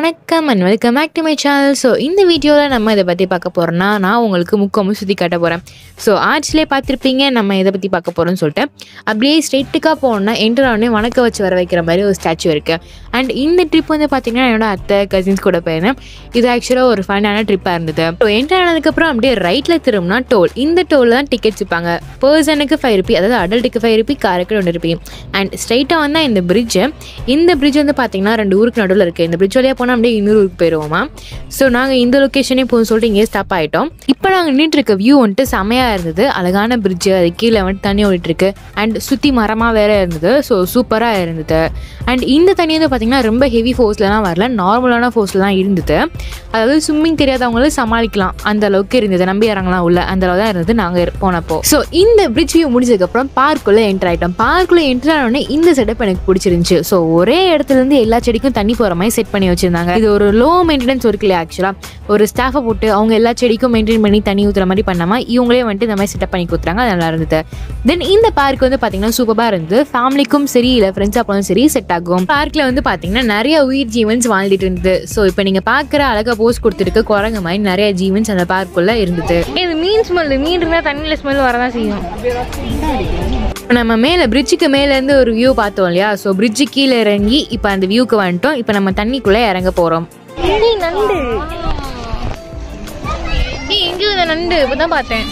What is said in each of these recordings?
வணக்கம் and welcome back to my channel so இந்த வீடியோவில் நம்ம இதை பற்றி பார்க்க போகிறோம்னா நான் உங்களுக்கு முக்கமும் சுற்றி காட்ட போகிறேன் ஸோ ஆர்ட்ஸ்லேயே பார்த்துருப்பீங்க நம்ம இதை பற்றி பார்க்க போகிறோம்னு சொல்லிட்டு அப்படியே ஸ்ட்ரெயிட்டுக்காக போனோம்னா என்டர் உடனே வணக்க வச்சு வர வைக்கிற மாதிரி ஒரு ஸ்டாச்சு இருக்குது அண்ட் இந்த ட்ரிப் வந்து பார்த்திங்கன்னா என்னோட அத்தை கசின்ஸ் கூட போயிருந்தேன் இது ஆக்சுவலாக ஒரு ஃபன்னான ட்ரிப்பாக இருந்தது ஸோ என்டர் ஆனதுக்கப்புறம் அப்படியே ரைட்டில் திரும்பினா டோல் இந்த டோலில் தான் டிக்கெட்ஸ் விற்பாங்க பர்சனுக்கு ஃபைவ் ருபி அதாவது அடல்ட்டுக்கு ஃபைவ் ருபி காருக்கு ஒன்று ருபி அண்ட் ஸ்ட்ரைட்டாக வந்தால் இந்த பிரிட்ஜு இந்த பிரிட்ஜ் வந்து பார்த்தீங்கன்னா ரெண்டு ஊருக்கு நடுவில் இருக்குது இந்த பிரிட்ஜ் வழியாக போனால் அப்படியே இன்னொரு ஊருக்கு போயிடுவோமா ஸோ நாங்கள் இந்த லொக்கேஷனே போகணும்னு சொல்லிட்டு இங்கேயே ஸ்டாப் ஆகிட்டோம் இப்போ நாங்கள் நின்றுட்டு இருக்க வியூ வந்துட்டு செமையாக இருந்தது அழகான பிரிட்ஜு அது கீழே வந்துட்டு தண்ணி ஓடிட்டு இருக்கு அண்ட் சுற்றி மரமாக வேற இருந்தது ஸோ சூப்பராக இருந்தது அண்ட் இந்த தண்ணி வந்து பார்த்திங்கன்னா ரொம்ப ஹெவி ஃபோர்ஸ்லலாம் வரல நார்மலான ஃபோர்ஸில் தான் இருந்தது அதாவது ஸ்விம்மிங் தெரியாதவங்களும் சமாளிக்கலாம் அந்த அளவுக்கு இருந்தது நம்பி இறங்கலாம் உள்ள அந்த அளவு தான் இருந்தது நாங்கள் போனப்போ ஸோ இந்த பிரிட்ஜ் வியூ முடிஞ்சதுக்கப்புறம் பார்க்குள்ளே என்டர் ஆகிட்டோம் பார்க்குள்ளே என்டர் ஆனோடனே இந்த செட்டப் எனக்கு பிடிச்சிருந்துச்சு ஸோ ஒரே இடத்துல இருந்து எல்லா செடிக்கும் தண்ணி போகிற மாதிரி செட் பண்ணி வச்சிருந்தாங்க இது ஒரு லோ மெயின்டெனன்ஸ் ஒர்க் இல்லையா ஆக்சுவலாக ஒரு ஸ்டாஃபை போட்டு அவங்க எல்லா செடிக்கும் மெயின்டைன் பண்ணி தண்ணி ஊற்றுற மாதிரி பண்ணாமல் இவங்களே வந்துட்டு இந்த மாதிரி செட்டப் பண்ணி கொடுத்துறாங்க அது நல்லா இருந்தது தென் இந்த பார்க் வந்து பார்த்தீங்கன்னா சூப்பராக இருந்தது ஃபேமிலிக்கும் சரி இல்லை ஃப்ரெண்ட்ஸாக போனாலும் சரி செட் ஆகும் பார்க்கில் வந்து பார்த்தீங்கன்னா நிறைய உயிர் ஜீவன்ஸ் வாழ்ந்துட்டு இருந்தது ஸோ இப்போ நீங்கள் பார்க்குற அழகாக போஸ் கொடுத்துருக்கு குரங்கு மாதிரி நிறைய ஜீவன்ஸ் அந்த பார்க்குள்ளே இருந்தது இது மீன் ஸ்மெல் மீன் இருந்தா தண்ணியில ஸ்மெல் வரதான் செய்யும் நம்ம மேலே பிரிட்ஜுக்கு மேலேருந்து ஒரு வியூ பார்த்தோம் இல்லையா ஸோ பிரிட்ஜு கீழே இறங்கி இப்போ அந்த வியூக்கு வந்துட்டோம் இப்போ நம்ம தண்ணிக்குள்ளே இறங்க போகிறோம் இங்கே நண்டு ஏய் இங்கே இந்த நண்டு இப்பதான் பார்த்தேன்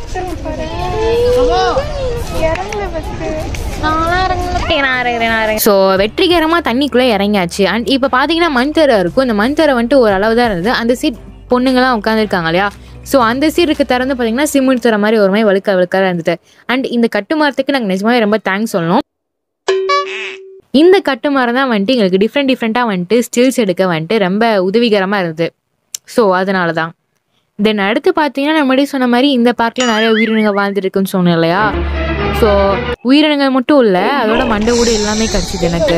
நான்லாம் இறங்கல. ஏய், நான் இறங்குறேன் நான் இறங்குறேன் ஸோ வெற்றிகரமாக தண்ணிக்குள்ளே இறங்கியாச்சு அண்ட் இப்போ பார்த்தீங்கன்னா மண் தரை இருக்கும் இந்த மண் தரை வந்துட்டு ஒரு அளவு தான் இருந்தது அந்த சீட் பொண்ணுங்களாம் உட்காந்துருக்காங்க இல்லையா ஸோ அந்த சீட் இருக்க திறந்து பார்த்தீங்கன்னா சிமெண்ட் தர மாதிரி ஒரு மாதிரி வழுக்க வழுக்காக இருந்தது அண்ட் இந்த கட்டுமரத்துக்கு நாங்கள் நிஜமாவே ரொம்ப தேங்க்ஸ் சொல்லணும் இந்த கட்டுமரம் தான் வந்துட்டு எங்களுக்கு டிஃப்ரெண்ட் டிஃப்ரெண்ட்டாக வந்துட்டு ஸ்டில்ஸ் எடுக்க வந்துட்டு ரொம்ப உதவிகரமாக இருந்தது ஸோ அதனால தான் தென் அடுத்து பார்த்தீங்கன்னா நம்ம முன்னாடி சொன்ன மாதிரி இந்த பார்க்கில் நிறைய உயிரினங்கள் வாழ்ந்துருக்குன்னு சொன்னோம் இல்லையா ஸோ உயிரினங்கள் மட்டும் இல்லை அதோட மண்டை கூட எல்லாமே கிடச்சிது எனக்கு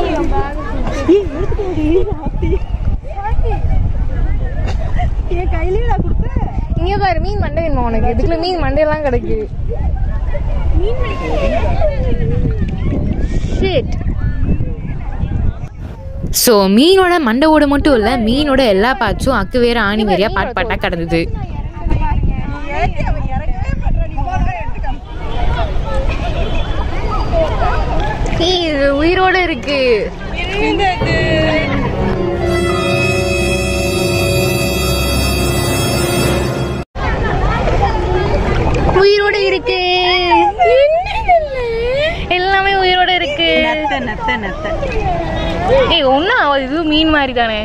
இங்கே பாரு மீன் மண்டை வேணுமா உனக்கு இதுக்குள்ள மீன் மண்டையெல்லாம் கிடைக்கு ஷிட் ஸோ மீனோட மண்டை ஓடு மட்டும் இல்லை மீனோட எல்லா பார்ட்ஸும் அக்கு வேற ஆணி வேறையா பாட் பாட்டாக கிடந்தது ஏய், இது உயிரோட இருக்கு உயிரோட இருக்கு எல்லாமே உயிரோட இருக்கு ஏய் ஒன்னும் ஆகாது இது மீன் மாதிரி தானே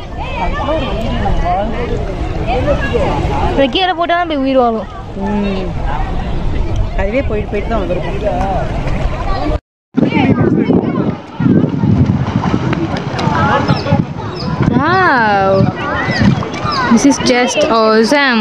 கீழே போட்டால் தான் போய் உயிர் வாழும் அதுவே போயிட்டு போயிட்டு தான் வந்திருக்கும் Wow. This is just awesome.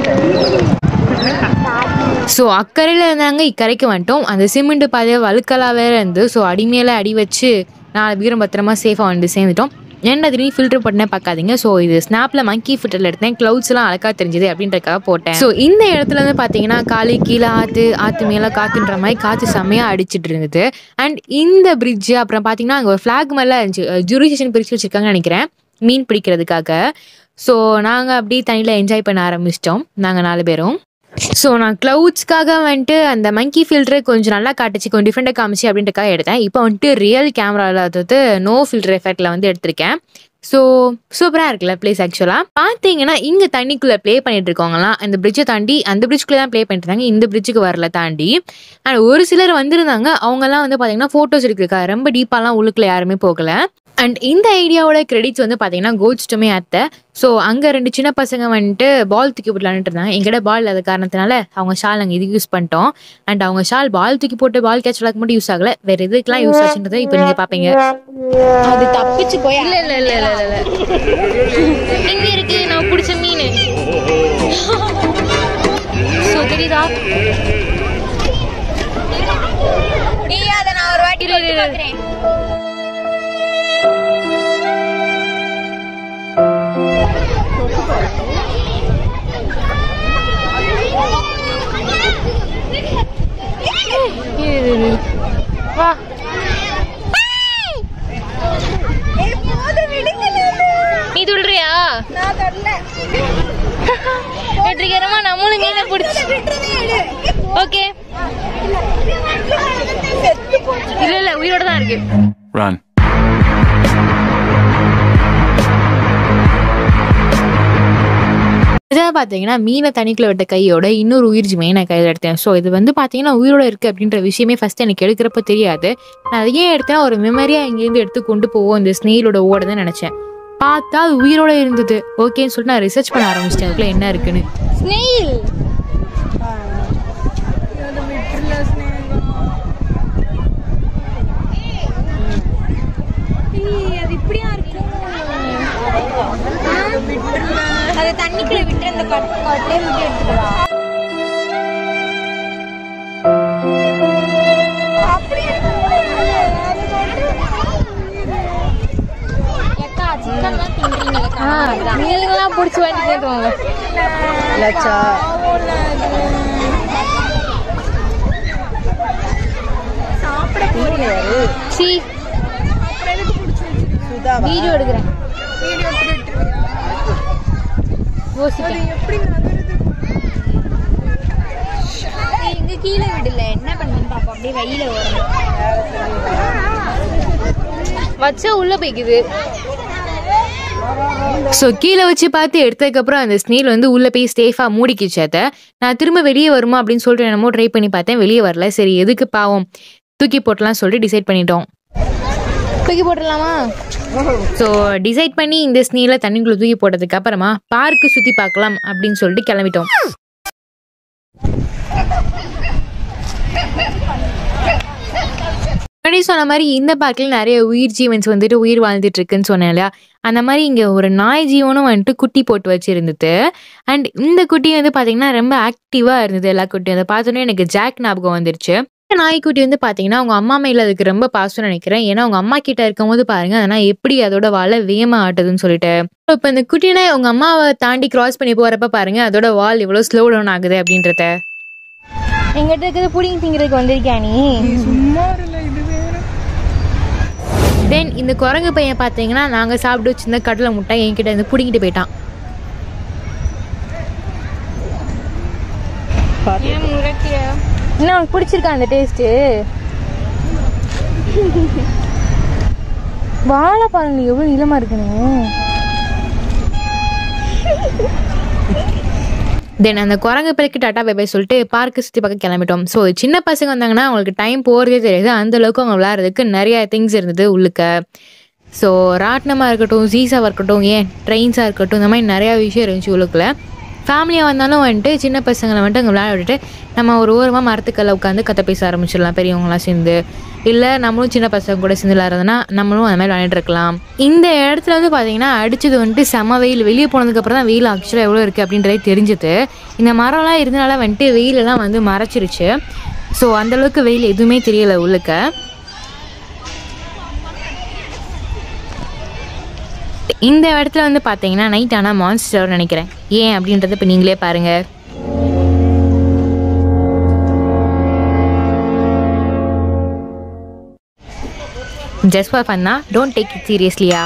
So அக்கறையில் இருந்தாங்க இக்கரைக்கு வந்துட்டோம் அந்த சிமெண்ட் பாதையை வழுக்கலாக வேற இருந்து ஸோ அடி மேலே அடி வச்சு நாலு வீரம் பத்திரமா சேஃபாக வந்து சேர்ந்துட்டோம் என்ன திடீர்னு ஃபில்டர் பண்ணே பார்க்காதீங்க ஸோ இது ஸ்னாப்பில் மங்கி ஃபில்டரில் எடுத்தேன் க்ளவுட்ஸ்லாம் அழகா தெரிஞ்சுது அப்படின்றக்காக போட்டேன் ஸோ இந்த இடத்துல வந்து பார்த்தீங்கன்னா காலி கீழே ஆற்று ஆற்று மேலே காற்றுன்ற மாதிரி காற்று செம்மையாக அடிச்சிட்டு இருந்தது அண்ட் இந்த பிரிட்ஜ் அப்புறம் பார்த்தீங்கன்னா அங்கே ஒரு ஃப்ளாக் மாதிரிலாம் இருந்துச்சு ஜூரிசேஷன் பிரிச்சு வச்சிருக்காங்கன்னு நினைக்கிறேன் மீன் பிடிக்கிறதுக்காக ஸோ நாங்கள் அப்படியே தண்ணியில் என்ஜாய் பண்ண ஆரம்பிச்சிட்டோம் நாங்கள் நாலு பேரும் ஸோ நான் க்ளவுட்ஸ்க்காக வந்துட்டு அந்த மங்கி ஃபில்டரை கொஞ்சம் நல்லா காட்டுச்சு கொஞ்சம் டிஃப்ரெண்ட்டாக காமிச்சு அப்படின்றக்காக எடுத்தேன் இப்போ வந்துட்டு ரியல் கேமராவில் அதாவது நோ ஃபில்டர் எஃபெக்டில் வந்து எடுத்திருக்கேன் ஸோ சூப்பராக இருக்குல்ல ப்ளேஸ் ஆக்சுவலாக பார்த்தீங்கன்னா இங்கே தண்ணிக்குள்ளே ப்ளே பண்ணிட்டு இருக்கவங்களாம் அந்த பிரிட்ஜை தாண்டி அந்த பிரிட்ஜ்குள்ளே தான் ப்ளே பண்ணிட்டு இருந்தாங்க இந்த பிரிட்ஜுக்கு வரல தாண்டி அண்ட் ஒரு சிலர் வந்திருந்தாங்க அவங்கெல்லாம் வந்து பார்த்தீங்கன்னா ஃபோட்டோஸ் எடுக்கிறக்கா ரொம்ப டீப்பாலாம் உள்ளுக்குள்ள யாருமே போகல அண்ட் இந்த ஐடியாவோட கிரெடிட்ஸ் வந்து பார்த்தீங்கன்னா கோல்ஸ்டுமே அத்தை ஸோ அங்கே ரெண்டு சின்ன பசங்க வந்துட்டு பால் தூக்கி போட்டு விளாண்டுட்டு இருந்தாங்க எங்கிட்ட பால் இல்லாத காரணத்தினால அவங்க ஷால் நாங்கள் இதுக்கு யூஸ் பண்ணிட்டோம் அண்ட் அவங்க ஷால் பால் தூக்கி போட்டு பால் கேட்ச் விளாக்கு மட்டும் யூஸ் ஆகல வேற எதுக்கெல்லாம் யூஸ் ஆச்சுன்றதை இப்போ நீங்கள் பார்ப்பீங்க அது தப்பிச்சு போய் இல்ல இல்ல இல்ல இல்ல இல்ல இங்க இருக்கு நான் பிடிச்ச மீன் சோ தெரியுதா அதை நான் ஒரு வாட்டி இரு, இரு, இரு. இரு, இரு, இரு. வா எப்போது விடுங்க ஓகே இல்ல இல்ல உயிரோட தான் இருக்கு Run. இதான் பார்த்தீங்கன்னா மீனை தண்ணிக்குள்ள விட்ட கையோட இன்னொரு உயிர் ஜீவியை நான் கையில் எடுத்தேன் ஸோ இது வந்து பார்த்தீங்கன்னா உயிரோட இருக்குது அப்படின்ற விஷயமே ஃபஸ்ட்டு எனக்கு எடுக்கிறப்ப தெரியாது நான் அதை ஏன் எடுத்தேன் ஒரு மெமரியாக இங்கேருந்து எடுத்து கொண்டு போவோம் இந்த ஸ்னெயிலோட ஓடதான் நினச்சேன் பார்த்தா அது உயிரோட இருந்தது ஓகேன்னு சொல்லிட்டு நான் ரிசர்ச் பண்ண ஆரம்பிச்சிட்டேன் அதுக்குள்ள என்ன இருக்குன்னு ஸ்னெயில் அது இப்படியா இருக்கும் அது தண்ணிக்குள்ள விட்டு அந்த கட்டே விட்டு எடுத்துக்கலாம் ஏக்கா சிக்கன்லாம் தின்றீங்களா மீன்லாம் பிடிச்சி வாங்கி கேட்டுவாங்க லட்சா யாரு சி சுதாவா வீடியோ எடுக்கிறேன் யோசிப்பேன் எங்க கீழே விடல என்ன பண்ணுன்னு பாப்போம் அப்படியே வெயில வரும் வச்சா உள்ள போய்க்குது ஸோ கீழே வச்சு பார்த்து எடுத்ததுக்கப்புறம் அந்த ஸ்னேல் வந்து உள்ளே போய் சேஃபாக மூடிக்கிச்சு அதை நான் திரும்ப வெளியே வருமா அப்படின்னு சொல்லிட்டு என்னமோ ட்ரை பண்ணி பார்த்தேன் வெளியே வரல சரி எதுக்கு பாவம் தூக்கி போட்டலாம் சொல்லிட்டு டிசைட் பண்ணிட்டோம் தூக்கி போட்டுடலாமா ஸோ டிசைட் பண்ணி இந்த ஸ்னேலை தண்ணிக்குள்ளே தூக்கி போட்டதுக்கு அப்புறமா பார்க்கு சுற்றி பார்க்கலாம் அப்படின்னு சொல்லிட்டு கிளம்பிட்டோம் முன்னாடி சொன்ன மாதிரி இந்த பார்க்கில் நிறைய உயிர் ஜீவன்ஸ் வந்துட்டு உயிர் வாழ்ந்துட்டு இருக்குன்னு சொன்னேன் இல்லையா அந்த மாதிரி இங்கே ஒரு நாய் ஜீவனும் வந்துட்டு குட்டி போட்டு வச்சிருந்தது அண்ட் இந்த குட்டி வந்து பார்த்தீங்கன்னா ரொம்ப ஆக்டிவாக இருந்தது எல்லா குட்டியும் அதை பார்த்தோன்னே எனக்கு ஜாக் ஞாபகம் வந்துருச்சு இந்த நாய்க்குட்டி வந்து பார்த்தீங்கன்னா அவங்க அம்மா மேல அதுக்கு ரொம்ப பாசம்னு நினைக்கிறேன் ஏன்னா அவங்க அம்மா கிட்ட இருக்கும்போது பாருங்க அதனால் எப்படி அதோட வாழை வேகமாக ஆட்டுதுன்னு சொல்லிட்டு இப்போ இந்த குட்டினா உங்க அம்மாவை தாண்டி கிராஸ் பண்ணி போறப்ப பாருங்க அதோட வால் எவ்வளோ ஸ்லோ டவுன் ஆகுது அப்படின்றத எங்கிட்ட இருக்கிறது புடிங்கி திங்கிறதுக்கு வந்திருக்கியா நீ தென் இந்த குரங்கு பையன் பார்த்தீங்கன்னா நாங்கள் சாப்பிட்டு வச்சிருந்த கடலை முட்டை என்கிட்ட இருந்து பிடிங்கிட்டு போயிட்டான் என்ன உனக்கு பிடிச்சிருக்கா அந்த டேஸ்ட்டு வாழை பாருங்க எவ்வளோ நீளமா இருக்குன்னு தென் அந்த குரங்கு பிறகு டாட்டா பை பை சொல்லிட்டு பார்க்கு சுற்றி பார்க்க கிளம்பிட்டோம் ஸோ சின்ன பசங்க வந்தாங்கன்னா அவங்களுக்கு டைம் போகிறதே தெரியாது அந்த அளவுக்கு அவங்க விளையாடுறதுக்கு நிறைய திங்ஸ் இருந்தது உள்ளுக்க ஸோ ராட்டினமாக இருக்கட்டும் சீசாவாக இருக்கட்டும் ஏன் ட்ரெயின்ஸாக இருக்கட்டும் இந்த மாதிரி நிறையா விஷயம் இருந்துச்சு உள்ளுக்குள்ள ஃபேமிலியாக வந்தாலும் வந்துட்டு சின்ன பசங்களை வந்துட்டு அங்கே விளையாட விட்டுட்டு நம்ம ஒரு ஓரமாக மரத்துக்கல்ல உட்காந்து கதை பேச ஆரம்பிச்சிடலாம் பெரியவங்களாம் சேர்ந்து இல்லை நம்மளும் சின்ன பசங்க கூட சேர்ந்து விளையாடுறதுனா நம்மளும் அந்த மாதிரி விளையாண்டுட்டு இருக்கலாம் இந்த இடத்துல வந்து பார்த்தீங்கன்னா அடிச்சது வந்துட்டு செம வெயில் வெளியே போனதுக்கப்புறம் தான் வெயில் ஆக்சுவலாக எவ்வளோ இருக்குது அப்படின்றதே தெரிஞ்சுது இந்த மரம்லாம் இருந்தனால வந்துட்டு வெயிலெல்லாம் வந்து மறைச்சிருச்சு ஸோ அந்தளவுக்கு வெயில் எதுவுமே தெரியல உள்ளுக்க இந்த இடத்துல வந்து பார்த்தீங்கன்னா நைட் ஆனால் மான்ஸ்டர் நினைக்கிறேன் ஏன் அப்படின்றத இப்போ நீங்களே பாருங்க ஜஸ்ட் ஃபார் ஃபன்னா டோன்ட் டேக் இட் சீரியஸ்லியா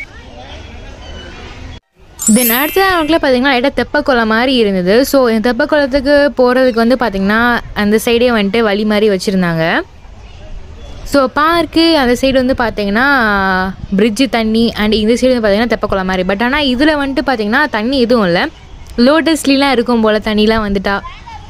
தென் அடுத்த அவங்களுக்குள்ள பார்த்தீங்கன்னா இடம் தெப்பக்குளம் மாதிரி இருந்தது ஸோ இந்த தெப்பக்குளத்துக்கு போகிறதுக்கு வந்து பார்த்தீங்கன்னா அந்த சைடே வந்துட்டு வழி மாதிரி வச்சுருந்தாங்க ஸோ பார்க்கு அந்த சைடு வந்து பார்த்தீங்கன்னா பிரிட்ஜு தண்ணி அண்ட் இந்த சைடு வந்து பார்த்தீங்கன்னா தெப்பக்குளம் மாதிரி பட் ஆனால் இதில் வந்துட்டு பார்த்தீங்கன்னா தண்ணி எதுவும் இல்லை லோட்டஸ்லாம் இருக்கும் போல் தண்ணிலாம் வந்துட்டா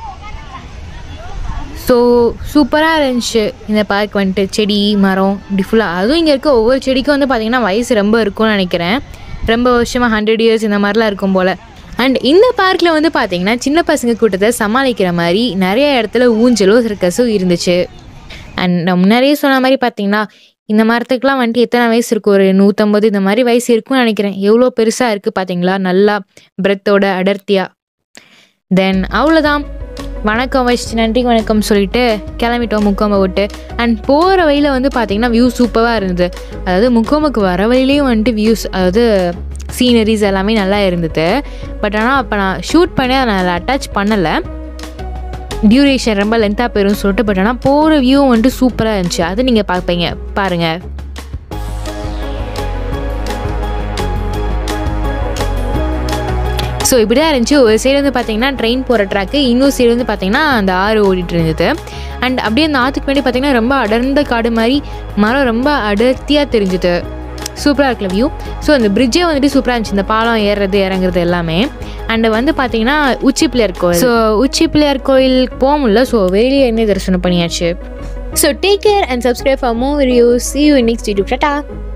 ஸோ சூப்பராக இருந்துச்சு இந்த பார்க் வந்துட்டு செடி மரம் இப்படி ஃபுல்லாக அதுவும் இங்கே இருக்க ஒவ்வொரு செடிக்கும் வந்து பார்த்தீங்கன்னா வயசு ரொம்ப இருக்கும்னு நினைக்கிறேன் ரொம்ப வருஷமாக ஹண்ட்ரட் இயர்ஸ் இந்த மாதிரிலாம் இருக்கும் போல் அண்ட் இந்த பார்க்கில் வந்து பார்த்தீங்கன்னா சின்ன பசங்க கூட்டத்தை சமாளிக்கிற மாதிரி நிறைய இடத்துல ஊஞ்சலும் சர்க்கஸும் இருந்துச்சு அண்ட் நான் முன்னாடியே சொன்ன மாதிரி பார்த்தீங்கன்னா இந்த மரத்துக்குலாம் வந்துட்டு எத்தனை வயசு இருக்கும் ஒரு நூற்றம்பது இந்த மாதிரி வயசு இருக்கும்னு நினைக்கிறேன் எவ்வளோ பெருசாக இருக்குது பார்த்தீங்களா நல்லா பிரெத்தோட அடர்த்தியாக தென் அவ்வளோதான் வணக்கம் வச்சு நன்றி வணக்கம் சொல்லிட்டு கிளம்பிட்டோம் முக்கோமை விட்டு அண்ட் போகிற வழியில் வந்து பார்த்தீங்கன்னா வியூ சூப்பராக இருந்தது அதாவது முக்கோமுக்கு வர வழியிலையும் வந்துட்டு வியூஸ் அதாவது சீனரிஸ் எல்லாமே நல்லா இருந்தது பட் ஆனால் அப்போ நான் ஷூட் பண்ணி அதை நான் அட்டாச் பண்ணலை டியூரேஷன் ரொம்ப லென்த்தாக போயிடும் சொல்லிட்டு பட் ஆனால் போகிற வியூ வந்துட்டு சூப்பராக இருந்துச்சு அது நீங்கள் பார்ப்பீங்க பாருங்கள் ஸோ இப்படி தான் இருந்துச்சு ஒரு சைடு வந்து பார்த்தீங்கன்னா ட்ரெயின் போகிற ட்ராக்கு இன்னொரு சைடு வந்து பார்த்தீங்கன்னா அந்த ஆறு ஓடிட்டு இருந்தது அண்ட் அப்படியே அந்த ஆற்றுக்கு வேண்டி பார்த்தீங்கன்னா ரொம்ப அடர்ந்த காடு மாதிரி மரம் ரொம்ப அடர்த்தியாக தெரிஞ்சுது சூப்பராக இருக்குல்ல வியூ ஸோ அந்த பிரிட்ஜே வந்துட்டு சூப்பராக இருந்துச்சு இந்த பாலம் ஏறுறது இறங்குறது எல்லாமே அண்ட் வந்து பார்த்தீங்கன்னா உச்சி பிள்ளையார் கோயில் ஸோ உச்சி பிள்ளையார் கோயில் போக முடியல ஸோ வெளியே என்ன தரிசனம் பண்ணியாச்சு so take care and subscribe for more reviews see you next YouTube tata